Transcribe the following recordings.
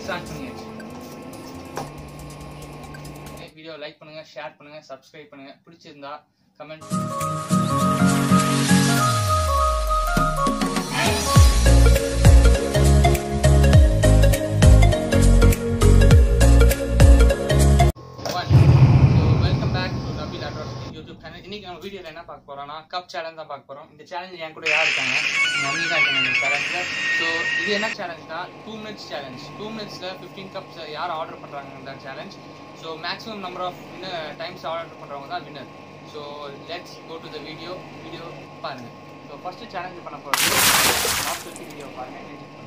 Start பண்ணியாச்சு video like பண்ணுங்க share பண்ணுங்க சப்ஸ்கிரைப் பண்ணுங்க பிடிச்சிருந்தா comment one so welcome back to Nabil atrocity YouTube channel இன்னைக்கு நம்ம வீடியோவில் என்ன பார்க்க போறோம்னா கப் சேலஞ்ச் தான் பார்க்க போறோம் இந்த சேலஞ்ச் என் கூட யார் இருக்காங்க மம்மி தான் இருக்காங்க இந்த சேலஞ்சில் ஸோ இது என்ன சேலஞ்ச்னா டூ மினிட்ஸ் சேலஞ்ச் டூ மினிட்ஸில் ஃபிஃப்டீன் கப்ஸ் யார் ஆர்டர் பண்ணுறாங்க இந்த challenge so maximum number of winner times order பண்ணுறவங்க தான் winner so let's go to the video video பாருங்க ஸோ ஃபர்ஸ்ட் சேலஞ்ச் பண்ண போகிறது நாட் ஃபிஃப்டி வீடியோ பாருங்க edit பண்ணுங்க.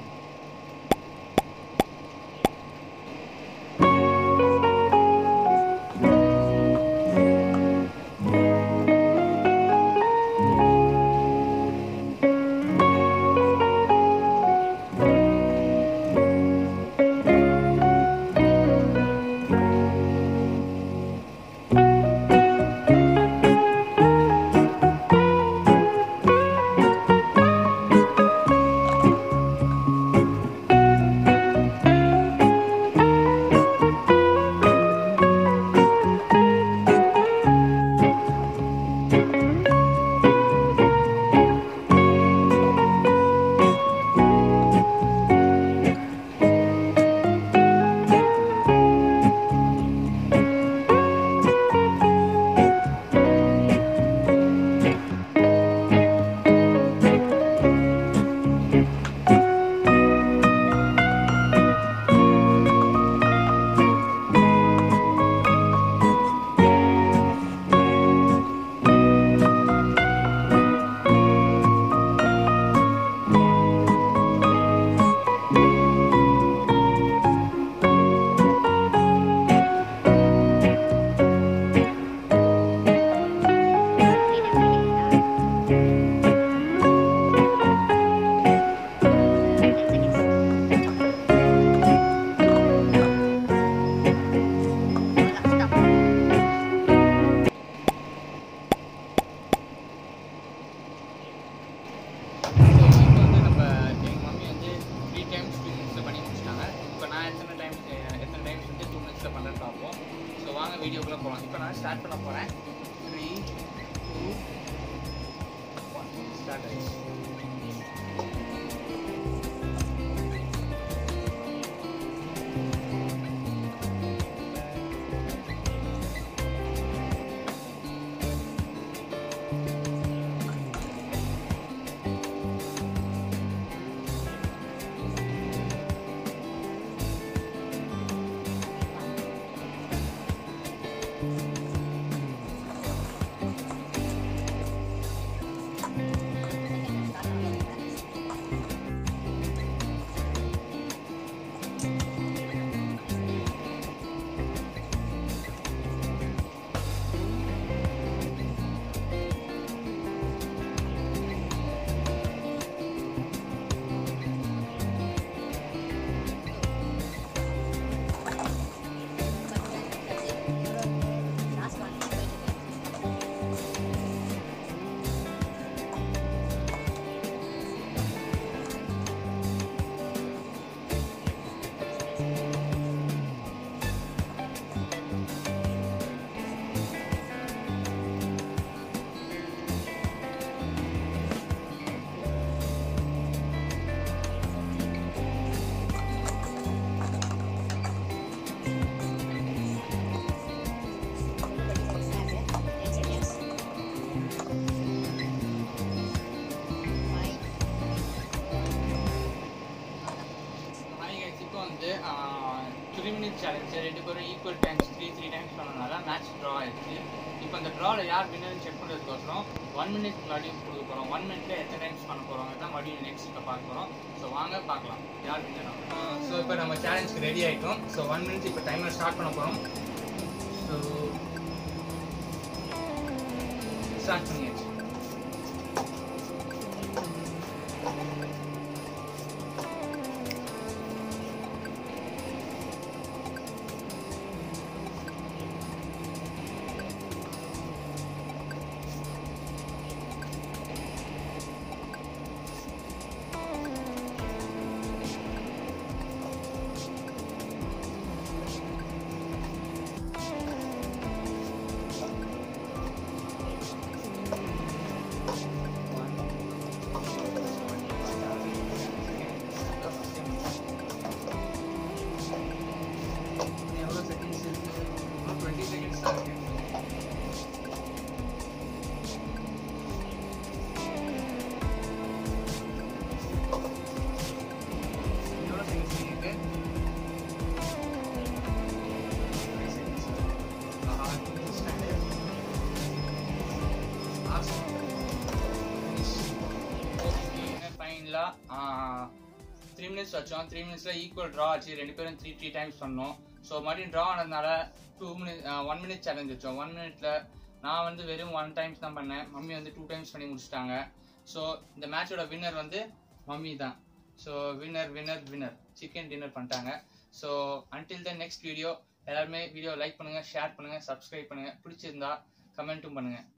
ஸோ இப்போ வந்து நம்ம எங்கள் மம்மி வந்து த்ரீ டைம்ஸ் டூ மினிட்ஸில் பண்ணி முடிச்சிட்டாங்க இப்போ நான் எத்தனை டைம்ஸ் எத்தனை டைம்ஸ் வந்து டூ மினிட்ஸில் பண்ணுறேன்னு பார்ப்போம் ஸோ வாங்க வீடியோக்குள்ளே போகலாம் இப்போ நான் ஸ்டார்ட் பண்ண போகிறேன் த்ரீ டூ ஒன் ஸ்டார்ட் ஆயிடுச்சு ஹாய் guys இப்போ வந்து த்ரீ மினிட் சேலஞ்ச் ரெண்டு பேரும் equal times three three times பண்ணனால மேட்ச் ட்ரா ஆயிடுச்சு இப்போ அந்த ட்ராவில் யார் வின்னர்னு செக் பண்ணுறதுக்கோசரம் ஒன் மினிட் மறுபடியும் கொடுக்க போகிறோம் ஒன் மினிட்ல எத்தனை டைம்ஸ் பண்ண போகிறோம் தான் மறுபடியும் நெக்ஸ்ட் இப்போ பார்க்க போகிறோம் ஸோ வாங்க பார்க்கலாம் யார் வின்னர் ஸோ இப்போ நம்ம சேலஞ்சுக்கு ரெடி ஆகிட்டோம் ஸோ ஒன் மினிட் இப்போ டைமர் ஸ்டார்ட் பண்ண போகிறோம் ஸோ ஸ்டார்ட் பண்ணியாச்சு த்ரீ மினிட்ஸ் வச்சோம் த்ரீ மினிட்ஸ்ல ஈக்குவல் ட்ரா ஆச்சு ரெண்டு பேரும் த்ரீ த்ரீ டைம்ஸ் பண்ணோம் ஸோ மறுபடியும் ட்ரா ஆனதுனால two minute one minute challenge வச்சோம் ஒன் மினிட்ல நான் வந்து வெறும் ஒன் டைம்ஸ் தான் பண்ணேன் மம்மி வந்து டூ டைம்ஸ் பண்ணி முடிச்சிட்டாங்க ஸோ இந்த மேட்சோட வின்னர் வந்து மம்மி தான் so winner winner winner chicken dinner பண்ணிட்டாங்க so until the next video எல்லாருமே வீடியோ லைக் பண்ணுங்க ஷேர் பண்ணுங்க சப்ஸ்கிரைப் பண்ணுங்க பிடிச்சிருந்தா கமெண்ட்டும் பண்ணுங்க